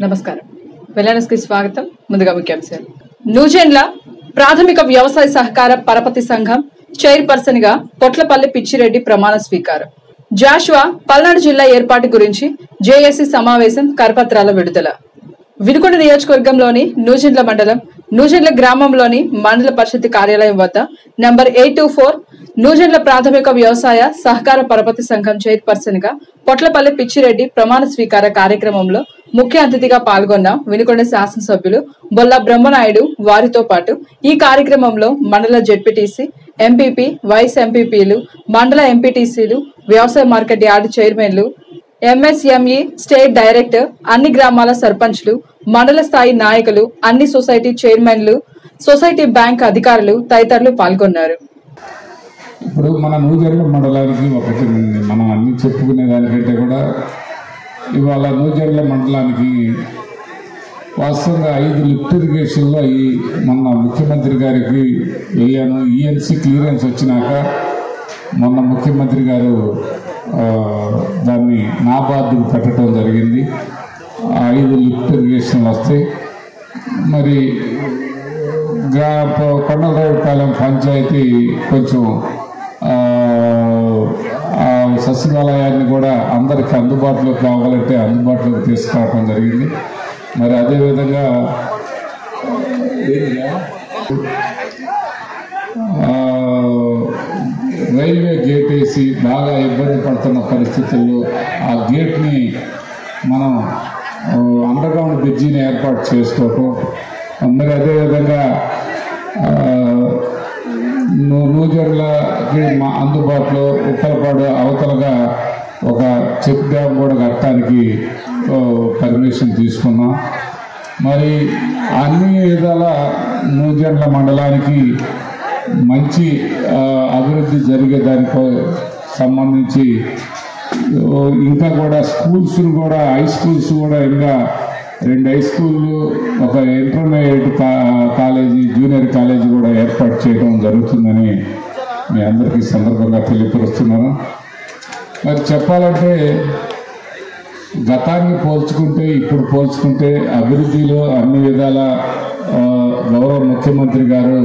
నమస్కారం వెల్లనస్కి స్వాగతం ముందుగా ముఖ్యాంశాలు నూజెండ్ల ప్రాథమిక వ్యవసాయ సహకార పరపతి సంఘం చైర్పర్సన్ గా పొట్లపల్లి పిచ్చిరెడ్డి ప్రమాణ స్వీకారం జాషువా పల్నాడు జిల్లా ఏర్పాటు గురించి జేఏసీ సమావేశం కరపత్రాల విడుదల వినుకొండ నియోజకవర్గంలోని నూజెండ్ల మండలం నూజెండ్ల గ్రామంలోని మండల పరిషత్ కార్యాలయం వద్ద number eight two four Nuzendla ప్రాథమిక వ్యవసాయ సహకార పరపతి సంఘం చైర్పర్సన్ గా పొట్లపల్లి పిచ్చిరెడ్డి ప్రమాణ స్వీకార కార్యక్రమంలో ముఖ్య అతిథిగా పాల్గొన్న వినుకొండ శాసనసభ్యులు బొల్ల బ్రహ్మనాయుడు వారితో పాటు ఈ కార్యక్రమంలో మండల జెడ్పీటీసీ ఎంపీపీ వైస్ ఎంపీపీలు మండల ఎంపీటీసీలు వ్యవసాయ మార్కెట్ యార్డు చైర్మన్లు ఎంఎస్ఎంఈ స్టేట్ డైరెక్టర్ అన్ని గ్రామాల సర్పంచ్లు మండల స్థాయి నాయకులు అన్ని సొసైటీ చైర్మన్లు సొసైటీ బ్యాంక్ అధికారులు తదితరులు పాల్గొన్నారు ఇప్పుడు మన నూజెండ్ల మండలానికి ఒకటి ఉంది మనం అన్ని చెప్పుకునే దానికంటే కూడా ఇవాళ నూజెండ్ల మండలానికి వాస్తవంగా ఐదు లిఫ్ట్ ఇరిగేషన్లో ఈ మొన్న ముఖ్యమంత్రి గారికి వెళ్ళాను ఈఎన్సీ క్లియరెన్స్ వచ్చినాక మొన్న ముఖ్యమంత్రి గారు ఆ, దాన్ని నాబార్డుకు పెట్టడం జరిగింది ఆ ఐదు లిఫ్ట్ ఇరిగేషన్లు వస్తాయి మరి గ్రా కొండలరావుపాలెం పంచాయతీ కొంచెం ఆ, ఆ సచివాలయాన్ని కూడా అందరికి అందుబాటులోకి కావాలంటే అందుబాటులోకి తీసుకురావడం జరిగింది మరి అదేవిధంగా ఆ, రైల్వే గేట్ వేసి బాగా ఇబ్బంది పడుతున్న పరిస్థితుల్లో ఆ గేట్ని మనం ఆ, అండర్ గ్రౌండ్ బ్రిడ్జిని ఏర్పాటు చేసుకోవటం మరి అదేవిధంగా ఆ, నూ- నూజెండ్లకి మా అందుబాటులో ఉప్పలపాడు అవతలగా ఒక చెక్ డ్యామ్ కూడా కట్టడానికి ఆ, పర్మిషన్ తీసుకున్నాం మరి అన్ని విధాల నూజెండ్ల మండలానికి మంచి ఆ, అభివృద్ధి జరిగేదానికి సంబంధించి ఓ, ఇంకా కూడా స్కూల్స్ కూడా హై స్కూల్స్ కూడా ఇంకా రెండు హై స్కూళ్ళు ఒక ఇంటర్మీడియట్ కా- కాలేజీ జూనియర్ కాలేజీ కూడా ఏర్పాటు చేయడం జరుగుతుందని మీ అందరికీ ఈ సందర్భంగా తెలియపరుస్తున్నాను మరి చెప్పాలంటే గతాన్ని పోల్చుకుంటే ఇప్పుడు పోల్చుకుంటే అభివృద్ధిలో అన్ని విధాల ఆ, గౌరవ ముఖ్యమంత్రి గారు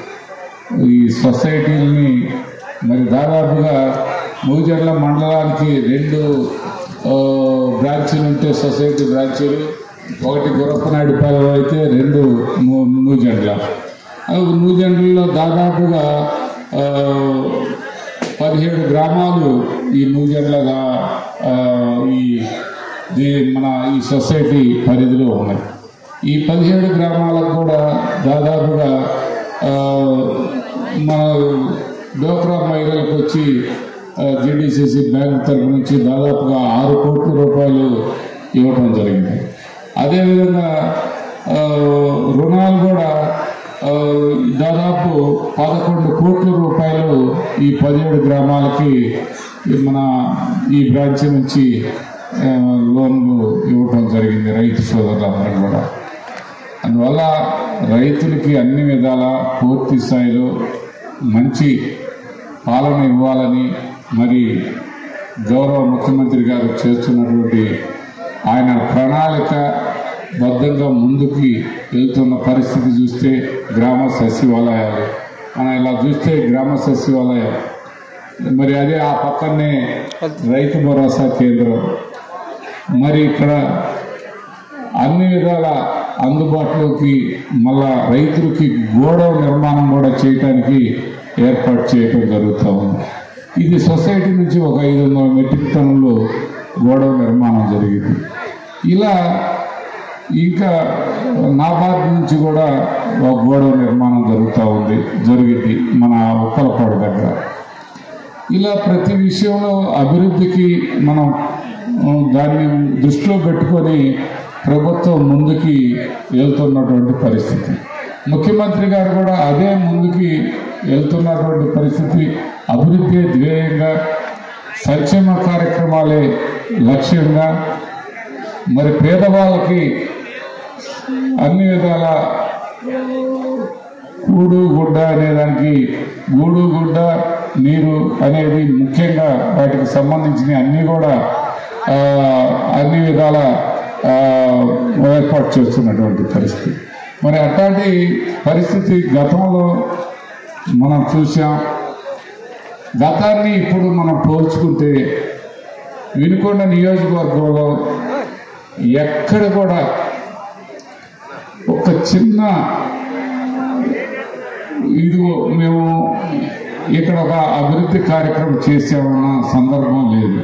ఈ సొసైటీని మరి దాదాపుగా మూజర్ల మండలానికి రెండు ఆ, బ్రాంచీలు ఉంటే సొసైటీ బ్రాంచీలు ఒకటి గురప్పనాయుడుపాలెం అయితే రెండు నూ- నూజెండ్ల ఆ నూజెండ్లలో దాదాపుగా ఆ, పదిహేడు గ్రామాలు ఈ నూజెండ్లగా ఆ, ఈ దీ మన ఈ సొసైటీ పరిధిలో ఉన్నాయి ఈ పదిహేడు గ్రామాలకు కూడా దాదాపుగా ఆ, మన డోక్రా మహిళలకు వచ్చి జిడిసిసి బ్యాంక్ తరఫు నుంచి దాదాపుగా ఆరు కోట్ల రూపాయలు ఇవ్వడం జరిగింది అదేవిధంగా ఆ, రుణాలు కూడా ఆ, దాదాపు పదకొండు కోట్ల రూపాయలు ఈ పదిహేడు గ్రామాలకి ఈ మన ఈ బ్రాంచ్ నుంచి ఆ, లోన్లు ఇవ్వడం జరిగింది రైతు సోదరులందరూ కూడా అందువల్ల రైతులకి అన్ని విధాల పూర్తి స్థాయిలో మంచి పాలన ఇవ్వాలని మరి గౌరవ ముఖ్యమంత్రి గారు చేస్తున్నటువంటి ఆయన ప్రణాళిక బద్ధంగా ముందుకి వెళ్తున్న పరిస్థితి చూస్తే గ్రామ సచివాలయాలు మనం ఇలా చూస్తే గ్రామ సచివాలయం మరి అదే ఆ పక్కనే రైతు భరోసా కేంద్రం మరి ఇక్కడ అన్ని విధాల అందుబాటులోకి మళ్ళా రైతులకి గోడౌన్ నిర్మాణం కూడా చేయడానికి ఏర్పాటు చేయడం జరుగుతూ ఉంది ఇది సొసైటీ నుంచి ఒక ఐదు వందల మెట్రిక్ టన్నులు గోడౌన్ నిర్మాణం జరిగింది ఇలా ఇంకా నాబార్డు నుంచి కూడా ఒక గోడౌన్ నిర్మాణం జరుగుతూ ఉంది జరిగింది మన ఉప్పలపాడు దగ్గర ఇలా ప్రతి విషయంలో అభివృద్ధికి మనం ఆ, దాన్ని దృష్టిలో పెట్టుకొని ప్రభుత్వం ముందుకి వెళ్తున్నటువంటి పరిస్థితి ముఖ్యమంత్రి గారు కూడా అదే ముందుకి వెళ్తున్నటువంటి పరిస్థితి అభివృద్ధి ధ్యేయంగా సంక్షేమ కార్యక్రమాలే లక్ష్యంగా మరి పేదవాళ్ళకి అన్ని విధాల కూడు గుడ్డ అనేదానికి గూడు గుడ్డ నీరు అనేది ముఖ్యంగా వాటికి సంబంధించిన అన్ని కూడా ఆ, అన్ని విధాల ఆ, ఏర్పాటు చేస్తున్నటువంటి పరిస్థితి మరి అట్లాంటి పరిస్థితి గతంలో మనం చూసాం గతాన్ని ఇప్పుడు మనం పోల్చుకుంటే వినుకొండ నియోజకవర్గంలో ఎక్కడ కూడా ఒక చిన్న ఇదిగో మేము ఇక్కడ ఒక అభివృద్ధి కార్యక్రమం చేసామన్న సందర్భం లేదు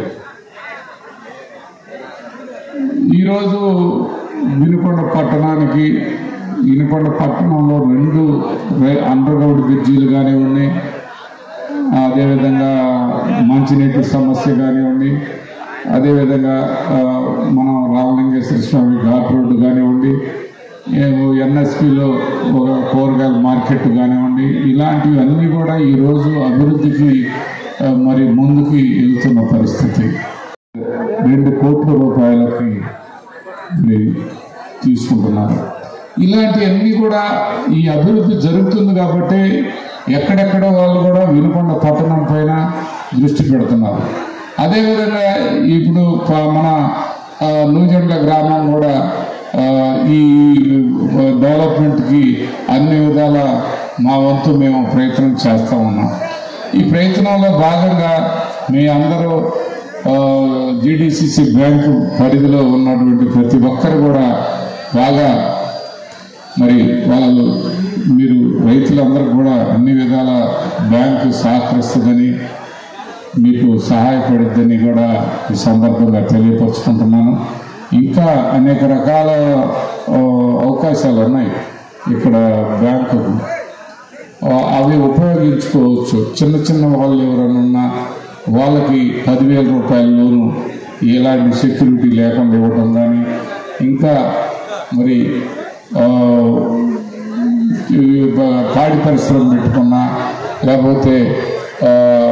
ఈరోజు వినుకొండ పట్టణానికి వినుకొండ పట్టణంలో రెండు రే- అండర్ గ్రౌండ్ బ్రిడ్జీలు కానివ్వండి అదేవిధంగా మంచినీటి సమస్య కానివ్వండి అదేవిధంగా ఆ, మనం రామలింగేశ్వర స్వామి ఘాట్ రోడ్డు కానివ్వండి ఎన్ఎస్పిలో ఒక కూరగాయల మార్కెట్ కానివ్వండి ఇలాంటివి అన్నీ కూడా ఈరోజు అభివృద్ధికి ఆ, మరి ముందుకు వెళ్తున్న పరిస్థితి రెండు కోట్ల రూపాయలకి మరి తీసుకుంటున్నారు ఇలాంటివన్నీ కూడా ఈ అభివృద్ధి జరుగుతుంది కాబట్టి ఎక్కడెక్కడ వాళ్ళు కూడా వినుకొండ పట్టణం పైన దృష్టి పెడుతున్నారు అదేవిధంగా ఇప్పుడు ప- మన ఆ, నూజెండ్ల గ్రామం కూడా ఆ, ఈ డెవలప్మెంట్కి అన్ని విధాల మా వంతు మేము ప్రయత్నం చేస్తూ ఉన్నాం ఈ ప్రయత్నంలో భాగంగా మీ అందరూ జిడిసిసి బ్యాంకు పరిధిలో ఉన్నటువంటి ప్రతి ఒక్కరు కూడా బాగా మరి వాళ్ళు మీరు రైతులందరూ కూడా అన్ని విధాల బ్యాంకు సహకరిస్తుందని మీకు సహాయపడుద్దని కూడా ఈ సందర్భంగా తెలియపరుచుకుంటున్నాను ఇంకా అనేక రకాల ఆ, అవకాశాలు ఉన్నాయి ఇక్కడ బ్యాంకు ఆ, అవి ఉపయోగించుకోవచ్చు చిన్న చిన్న వాళ్ళు ఎవరైనా ఉన్నా వాళ్ళకి పదివేల రూపాయల లోను ఎలాంటి సెక్యూరిటీ లేకుండా ఇవ్వడం కానీ ఇంకా మరి ఆ, ఈ బ- పాడి పరిశ్రమ పెట్టుకున్నా లేకపోతే ఆ,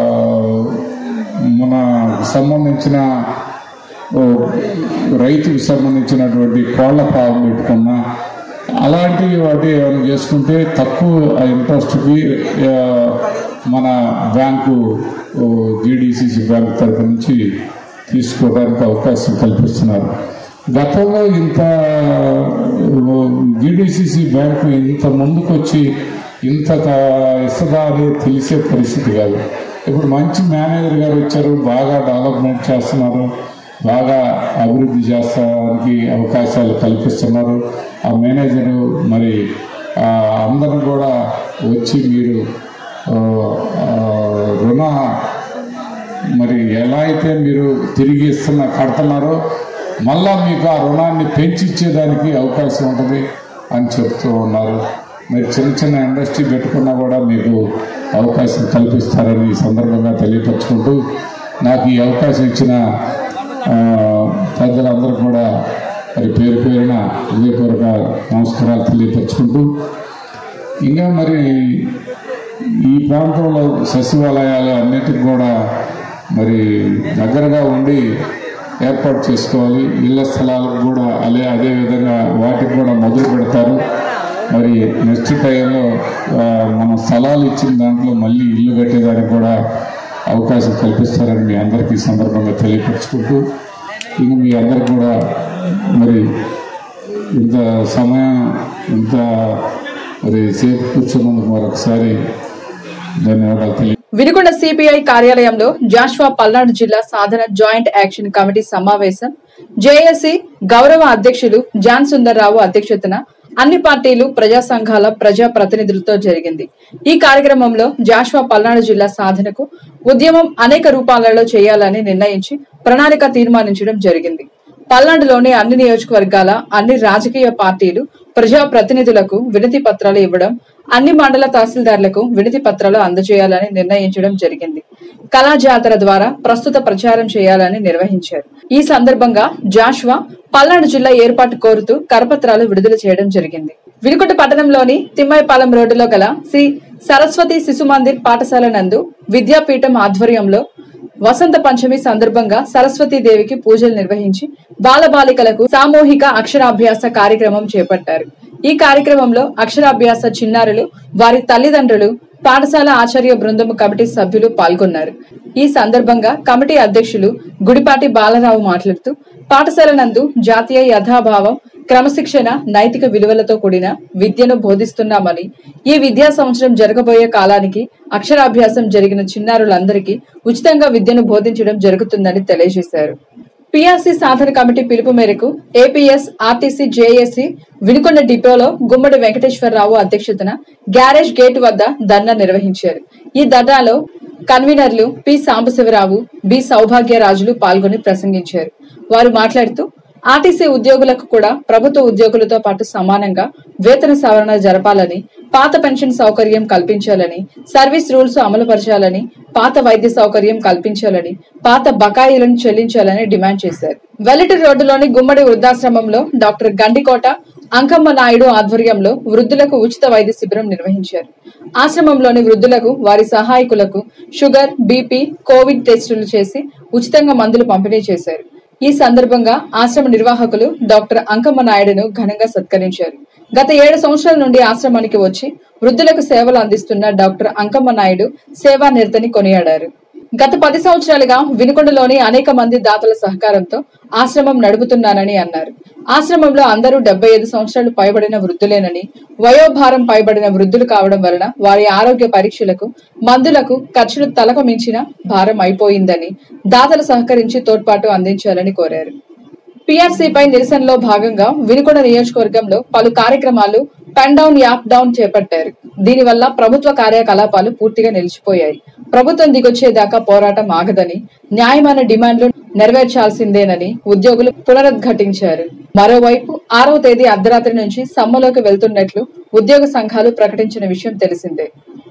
మన సంబంధించిన ఓ, రైతుకు సంబంధించినటువంటి కోళ్ల ఫారం పెట్టుకున్నా అలాంటి వాటి ఏమైనా చేసుకుంటే తక్కువ ఇంట్రెస్ట్కి మన బ్యాంకు జీడిసిసి బ్యాంక్ తరఫు నుంచి తీసుకోవడానికి అవకాశం కల్పిస్తున్నారు గతంలో ఇంత జీడిసిసి బ్యాంకు ఇంత ముందుకొచ్చి ఇంత ఇస్తుందా అని తెలిసే పరిస్థితి కాదు ఇప్పుడు మంచి మేనేజర్ గారు వచ్చారు బాగా డెవలప్మెంట్ చేస్తున్నారు బాగా అభివృద్ధి చేస్తానికి అవకాశాలు కల్పిస్తున్నారు ఆ మేనేజరు మరి ఆ, అందరూ కూడా వచ్చి మీరు ఆ, ఆ, రుణ మరి ఎలా అయితే మీరు తిరిగి ఇస్తున్న కడుతున్నారో మళ్ళా మీకు ఆ రుణాన్ని పెంచిచ్చేదానికి అవకాశం ఉంటుంది అని చెప్తూ ఉన్నారు మరి చిన్న చిన్న ఇండస్ట్రీ పెట్టుకున్నా కూడా మీకు అవకాశం కల్పిస్తారని ఈ సందర్భంగా తెలియపరచుకుంటూ నాకు ఈ అవకాశం ఇచ్చిన ఆ, పెద్దలందరూ కూడా మరి పేరు పేరున హృదయపూర్వక నమస్కారాలు తెలియపరచుకుంటూ ఇంకా మరి ఈ ప్రాంతంలో సచివాలయాలు అన్నిటికి కూడా మరి దగ్గరగా ఉండి ఏర్పాటు చేసుకోవాలి ఇళ్ల స్థలాలకు కూడా అదే అదే విధంగా వాటికి కూడా మొదలు పెడతారు మరి నెక్స్ట్ టైంలో ఆ, మనం స్థలాలు ఇచ్చిన దాంట్లో మళ్ళీ ఇల్లు కట్టేదానికి కూడా అవకాశం కల్పిస్తారని మీ అందరికీ ఈ సందర్భంగా తెలియపరచుకుంటూ ఇంక మీ అందరికి కూడా మరి ఇంత సమయం ఇంత మరి సేపు కూర్చున్నందుకు మరొకసారి ధన్యవాదాలు తెలియ వినుకొండ సిపిఐ కార్యాలయంలో జాష్వా పల్నాడు జిల్లా సాధన జాయింట్ యాక్షన్ కమిటీ సమావేశం జేఏసీ గౌరవ అధ్యక్షులు జాన్ సుందర్రావు అధ్యక్షతన అన్ని పార్టీలు ప్రజా సంఘాల ప్రజా ప్రతినిధులతో జరిగింది ఈ కార్యక్రమంలో జాష్వా పల్నాడు జిల్లా సాధనకు ఉద్యమం అనేక రూపాలలో చేయాలని నిర్ణయించి ప్రణాళిక తీర్మానించడం జరిగింది పల్నాడులోని అన్ని నియోజకవర్గాల అన్ని రాజకీయ పార్టీలు ప్రజా ప్రతినిధులకు వినతి పత్రాలు ఇవ్వడం అన్ని మండల తహసీల్దార్లకు వినతి పత్రాలు అందజేయాలని నిర్ణయించడం జరిగింది కళా జాతర ద్వారా ప్రస్తుత ప్రచారం చేయాలని నిర్వహించారు ఈ సందర్భంగా జాష్వా పల్నాడు జిల్లా ఏర్పాటు కోరుతూ కరపత్రాలు విడుదల చేయడం జరిగింది వినుకొండ పట్టణంలోని తిమ్మాయిపాలెం రోడ్డులో గల శ్రీ సరస్వతి శిశు మందిర్ పాఠశాల నందు విద్యాపీఠం ఆధ్వర్యంలో వసంత పంచమి సందర్భంగా సరస్వతీ దేవికి పూజలు నిర్వహించి బాలబాలికలకు సామూహిక అక్షరాభ్యాస కార్యక్రమం చేపట్టారు ఈ కార్యక్రమంలో అక్షరాభ్యాస చిన్నారులు వారి తల్లిదండ్రులు పాఠశాల ఆచార్య బృందం కమిటీ సభ్యులు పాల్గొన్నారు ఈ సందర్భంగా కమిటీ అధ్యక్షులు గుడిపాటి బాలరావు మాట్లాడుతూ పాఠశాల నందు జాతీయ యథాభావం క్రమశిక్షణ నైతిక విలువలతో కూడిన విద్యను బోధిస్తున్నామని ఈ విద్యా సంవత్సరం జరగబోయే కాలానికి అక్షరాభ్యాసం జరిగిన చిన్నారులందరికీ ఉచితంగా విద్యను బోధించడం జరుగుతుందని తెలియజేశారు పిఆర్సీ సాధన కమిటీ పిలుపు మేరకు ఏపీఎస్ ఆర్టీసీ జేఏసీ వినుకొండ డిపోలో గుమ్మడి వెంకటేశ్వరరావు అధ్యక్షతన గ్యారేజ్ గేట్ వద్ద ధర్నా నిర్వహించారు ఈ ధర్నాలో కన్వీనర్లు పి సాంబశివరావు బి సౌభాగ్యరాజులు పాల్గొని ప్రసంగించారు వారు మాట్లాడుతూ ఆర్టీసీ ఉద్యోగులకు కూడా ప్రభుత్వ ఉద్యోగులతో పాటు సమానంగా వేతన సవరణ జరపాలని పాత పెన్షన్ సౌకర్యం కల్పించాలని సర్వీస్ రూల్స్ అమలుపరచాలని పాత వైద్య సౌకర్యం కల్పించాలని పాత బకాయిలను చెల్లించాలని డిమాండ్ చేశారు వెల్లటి రోడ్డులోని గుమ్మడి వృద్ధాశ్రమంలో డాక్టర్ గండికోట అంకమ్మ నాయుడు ఆధ్వర్యంలో వృద్ధులకు ఉచిత వైద్య శిబిరం నిర్వహించారు ఆశ్రమంలోని వృద్ధులకు వారి సహాయకులకు షుగర్ బీపీ కోవిడ్ టెస్టులు చేసి ఉచితంగా మందులు పంపిణీ చేశారు ఈ సందర్భంగా ఆశ్రమ నిర్వాహకులు డాక్టర్ అంకమ్మ నాయుడును ఘనంగా సత్కరించారు గత ఏడు సంవత్సరాల నుండి ఆశ్రమానికి వచ్చి వృద్ధులకు సేవలు అందిస్తున్న డాక్టర్ అంకమ్మ నాయుడు సేవా నిరతని కొనియాడారు గత పది సంవత్సరాలుగా వినుకొండలోని అనేక మంది దాతల సహకారంతో ఆశ్రమం నడుపుతున్నానని అన్నారు ఆశ్రమంలో అందరూ డెబ్బై ఐదు సంవత్సరాలు పైబడిన వృద్ధులేనని వయోభారం పైబడిన వృద్ధులు కావడం వలన వారి ఆరోగ్య పరీక్షలకు మందులకు ఖర్చులు తలకు మించిన భారం అయిపోయిందని దాతలు సహకరించి తోడ్పాటు అందించాలని కోరారు పై నిరసనలో భాగంగా వినుకొండ నియోజకవర్గంలో పలు కార్యక్రమాలు పెన్ డౌన్ యాప్ డౌన్ చేపట్టారు దీనివల్ల ప్రభుత్వ కార్యకలాపాలు పూర్తిగా నిలిచిపోయాయి ప్రభుత్వం దిగొచ్చేదాకా పోరాటం ఆగదని న్యాయమైన డిమాండ్లు నెరవేర్చాల్సిందేనని ఉద్యోగులు పునరుద్ఘాటించారు మరోవైపు ఆరవ తేదీ అర్ధరాత్రి నుంచి సమ్మలోకి వెళ్తున్నట్లు ఉద్యోగ సంఘాలు ప్రకటించిన విషయం తెలిసిందే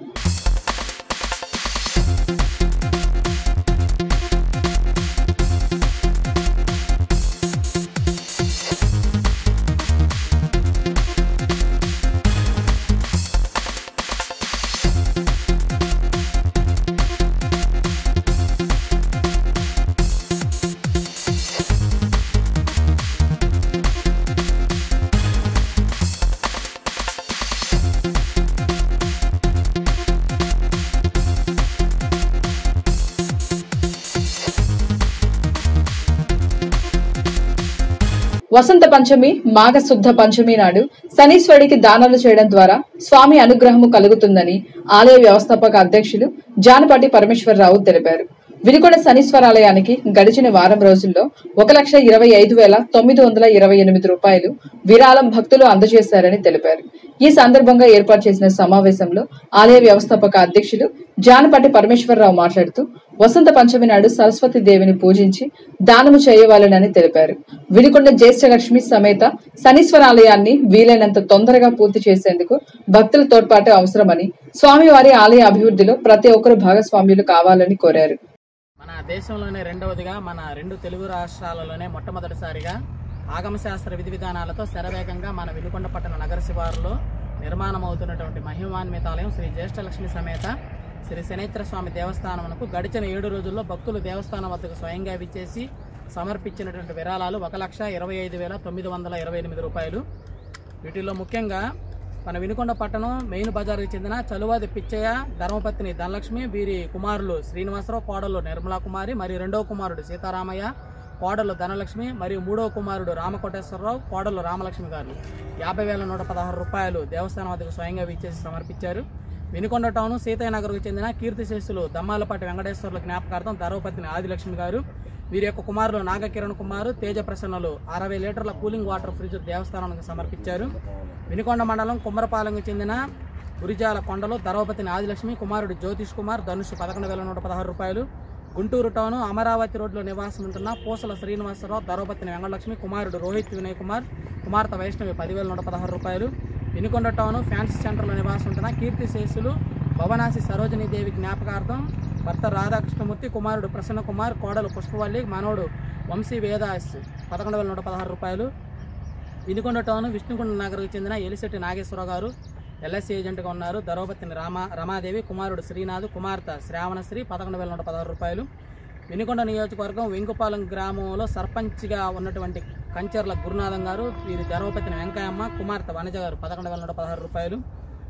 వసంత పంచమి మాఘ శుద్ధ పంచమి నాడు శనీశ్వరుడికి దానాలు చేయడం ద్వారా స్వామి అనుగ్రహము కలుగుతుందని ఆలయ వ్యవస్థాపక అధ్యక్షులు జానపాటి పరమేశ్వరరావు తెలిపారు వినుకొండ శనీశ్వరాలయానికి గడిచిన వారం రోజుల్లో ఒక లక్ష ఇరవై ఐదు వేల తొమ్మిది వందల ఇరవై ఎనిమిది రూపాయలు విరాళం భక్తులు అందజేశారని తెలిపారు ఈ సందర్భంగా ఏర్పాటు చేసిన సమావేశంలో ఆలయ వ్యవస్థాపక అధ్యక్షులు జానపాటి పరమేశ్వరరావు మాట్లాడుతూ వసంత పంచమి నాడు సరస్వతి దేవిని పూజించి దానము చేయవాలనని తెలిపారు వినుకొండ జ్యేష్ఠలక్ష్మి సమేత శనీశ్వరాలయాన్ని వీలైనంత తొందరగా పూర్తి చేసేందుకు భక్తుల తోడ్పాటు అవసరమని స్వామివారి ఆలయ అభివృద్ధిలో ప్రతి ఒక్కరు భాగస్వామ్యులు కావాలని కోరారు మన దేశంలోనే రెండవదిగా మన రెండు తెలుగు రాష్ట్రాలలోనే మొట్టమొదటిసారిగా ఆగమశాస్త్ర విధి విధానాలతో శరవేగంగా మన వినుకొండ పట్టణ నగర శివారులో నిర్మాణం అవుతున్నటువంటి మహిమాన్విత ఆలయం శ్రీ జ్యేష్ఠలక్ష్మి సమేత శ్రీ శనేత్ర స్వామి దేవస్థానమునకు గడిచిన ఏడు రోజుల్లో భక్తులు దేవస్థానం వద్దకు స్వయంగా విచ్చేసి సమర్పించినటువంటి విరాళాలు ఒక లక్ష ఇరవై ఐదు వేల తొమ్మిది వందల ఇరవై ఎనిమిది రూపాయలు వీటిలో ముఖ్యంగా మన వినుకొండ పట్టణం మెయిన్ బజార్కి చెందిన చలువాది పిచ్చయ్య ధర్మపత్ని ధనలక్ష్మి వీరి కుమారులు శ్రీనివాసరావు కోడలు నిర్మలా కుమారి మరియు రెండవ కుమారుడు సీతారామయ్య కోడలు ధనలక్ష్మి మరియు మూడవ కుమారుడు రామకోటేశ్వరరావు కోడలు రామలక్ష్మి గారు యాభై వేల నూట పదహారు రూపాయలు దేవస్థానం వద్దకు స్వయంగా విచ్చేసి సమర్పించారు వినుకొండ టౌన్ సీతయ్య నగర్కు చెందిన కీర్తిశేషులు దమ్మాలపాటి వెంకటేశ్వర్ల జ్ఞాపకార్థం ధర్మపత్ని ఆదిలక్ష్మి గారు వీరి యొక్క కుమారులు నాగకిరణ్ కుమారు తేజ ప్రసన్నలు అరవై లీటర్ల కూలింగ్ వాటర్ ఫ్రిడ్జ్ దేవస్థానానికి సమర్పించారు వినుకొండ మండలం కుమ్మరపాలెంకు చెందిన గురిజాల కొండలో ధర్మపతిని ఆదిలక్ష్మి కుమారుడు జ్యోతిష్ కుమార్ ధనుష్ పదకొండు వేల నూట పదహారు రూపాయలు గుంటూరు టౌన్ అమరావతి రోడ్లో నివాసం ఉంటున్న పూసల శ్రీనివాసరావు ధర్మపతిని వెంకటలక్ష్మి కుమారుడు రోహిత్ వినయ్ కుమార్ కుమార్తె వైష్ణవి పదివేల నూట పదహారు రూపాయలు వినుకొండ టౌన్ ఫ్యాన్సీ సెంటర్లో నివాసం ఉంటున్న కీర్తి శేషులు భవనాసి సరోజినీ దేవి జ్ఞాపకార్థం భర్త రాధాకృష్ణమూర్తి కుమారుడు ప్రసన్న కుమార్ కోడలు పుష్పవల్లి మనోడు వంశీ వేదాస్ పదకొండు వేల నూట పదహారు రూపాయలు వినుకొండ టౌన్ విష్ణుకొండ నగర్కు చెందిన ఎలిశెట్టి నాగేశ్వరరావు గారు ఎల్ఎస్సీ ఏజెంట్గా ఉన్నారు ధరోపతిని రామ రమాదేవి కుమారుడు శ్రీనాథ్ కుమార్తె శ్రావణశ్రీ పదకొండు వేల నూట పదహారు రూపాయలు వినుకొండ నియోజకవర్గం వెంకుపాలెం గ్రామంలో సర్పంచ్గా ఉన్నటువంటి కంచర్ల గురునాథం గారు వీరి ధర్మపతిని వెంకయ్యమ్మ కుమార్తె వనజ గారు పదకొండు వేల నూట పదహారు రూపాయలు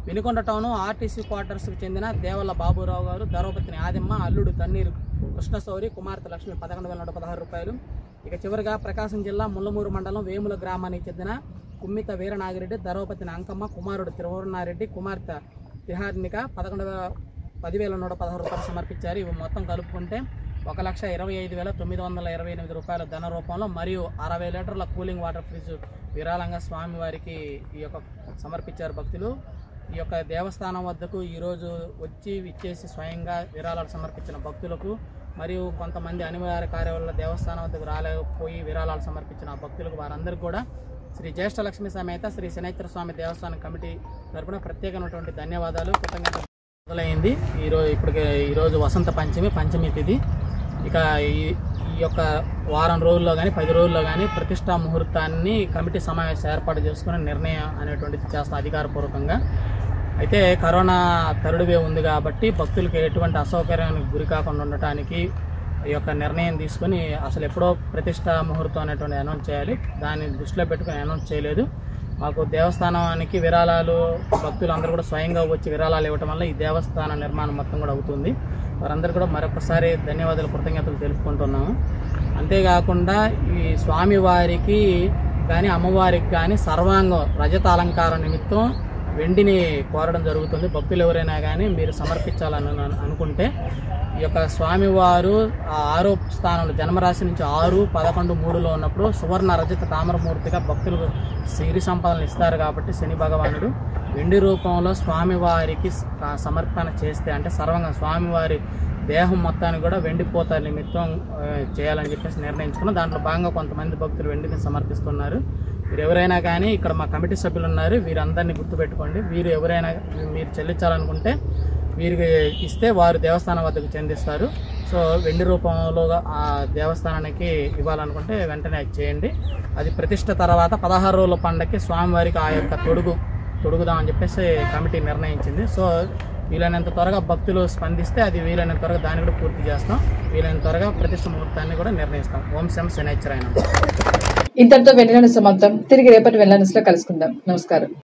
వినుకొండ టౌన్ ఆర్టీసీ క్వార్టర్స్కి చెందిన దేవల్ల బాబురావు గారు ధర్మపత్ని ఆదిమ్మ అల్లుడు తన్నీరు కృష్ణశౌరి కుమార్తె లక్ష్మి పదకొండు వేల నూట పదహారు రూపాయలు ఇక చివరిగా ప్రకాశం జిల్లా ముల్లమూరు మండలం వేముల గ్రామానికి చెందిన కుమ్మిత వీరనాగిరెడ్డి ధర్మపతిని అంకమ్మ కుమారుడు తిరువరుణారెడ్డి కుమార్తె తిహార్నిక పదకొండు వేల పదివేల నూట పదహారు రూపాయలు సమర్పించారు ఇవి మొత్తం కలుపుకుంటే ఒక లక్ష ఇరవై ఐదు వేల తొమ్మిది వందల ఇరవై ఎనిమిది రూపాయల ధన రూపంలో మరియు అరవై లీటర్ల కూలింగ్ వాటర్ ఫ్రిడ్జ్ విరాళంగా స్వామివారికి ఈ యొక్క సమర్పించారు భక్తులు ఈ యొక్క దేవస్థానం వద్దకు ఈరోజు వచ్చి విచ్చేసి స్వయంగా విరాళాలు సమర్పించిన భక్తులకు మరియు కొంతమంది అనివార్య కార్యాల దేవస్థానం వద్దకు రాలేకపోయి విరాళాలు సమర్పించిన ఆ భక్తులకు వారందరికీ కూడా శ్రీ జ్యేష్ఠ లక్ష్మి సమేత శ్రీ శనేశ్వర స్వామి దేవస్థానం కమిటీ తరపున ప్రత్యేకమైనటువంటి ధన్యవాదాలు కృతజ్ఞతలు మొదలైంది ఈరోజు ఇప్పటికే ఈరోజు వసంత పంచమి పంచమి తిథి ఇక ఈ ఈ యొక్క వారం రోజుల్లో కానీ పది రోజుల్లో కానీ ప్రతిష్టా ముహూర్తాన్ని కమిటీ సమావేశం ఏర్పాటు చేసుకుని నిర్ణయం అనేటువంటిది చేస్తాం అధికారపూర్వకంగా అయితే కరోనా థర్డ్ వేవ్ ఉంది కాబట్టి భక్తులకి ఎటువంటి అసౌకర్యానికి గురి కాకుండా ఉండటానికి ఈ యొక్క నిర్ణయం తీసుకొని అసలు ఎప్పుడో ప్రతిష్టా ముహూర్తం అనేటువంటి అనౌన్స్ చేయాలి దాన్ని దృష్టిలో పెట్టుకొని అనౌన్స్ చేయలేదు మాకు దేవస్థానానికి విరాళాలు భక్తులు అందరూ కూడా స్వయంగా వచ్చి విరాళాలు ఇవ్వటం వల్ల ఈ దేవస్థాన నిర్మాణం మొత్తం కూడా అవుతుంది వారందరూ కూడా మరొకసారి ధన్యవాదాలు కృతజ్ఞతలు తెలుపుకుంటున్నాము అంతేకాకుండా ఈ స్వామివారికి కానీ అమ్మవారికి కానీ సర్వాంగం రజత అలంకారం నిమిత్తం వెండిని కోరడం జరుగుతుంది భక్తులు ఎవరైనా కానీ మీరు సమర్పించాలని అను- అనుకుంటే ఈ యొక్క స్వామివారు ఆ ఆరో స్థానంలో జన్మరాశి నుంచి ఆరు పదకొండు మూడులో ఉన్నప్పుడు సువర్ణ రజత తామరమూర్తిగా భక్తులకు సిరి సంపదలు ఇస్తారు కాబట్టి శని భగవానుడు వెండి రూపంలో స్వామివారికి స- ఆ సమర్పణ చేస్తే అంటే సర్వంగా స్వామివారి దేహం మొత్తాన్ని కూడా వెండిపోత నిమిత్తం ఆ, చేయాలని చెప్పేసి నిర్ణయించుకున్నాం దాంట్లో భాగంగా కొంతమంది భక్తులు వెండిని సమర్పిస్తున్నారు మీరు ఎవరైనా కానీ ఇక్కడ మా కమిటీ సభ్యులు ఉన్నారు వీరందరినీ గుర్తుపెట్టుకోండి వీరు ఎవరైనా మీరు చెల్లించాలనుకుంటే వీరికి ఇస్తే వారు దేవస్థానం వద్దకు చెందిస్తారు సో వెండి రూపంలో ఆ దేవస్థానానికి ఇవ్వాలనుకుంటే వెంటనే అది చేయండి అది ప్రతిష్ట తర్వాత పదహారు రోజుల పండగకి స్వామివారికి ఆ యొక్క తొడుగు తొడుగుదామని చెప్పేసి కమిటీ నిర్ణయించింది సో వీలైనంత త్వరగా భక్తులు స్పందిస్తే అది వీలైనంత త్వరగా దాన్ని కూడా పూర్తి చేస్తాం వీలైనంత త్వరగా ప్రతిష్ట ముహూర్తాన్ని కూడా నిర్ణయిస్తాం ఓం శం శనైశ్వరాయన ఇంతటితో వెన్నెల సమాప్తం తిరిగి రేపటి వెన్నెల లో కలుసుకుందాం నమస్కారం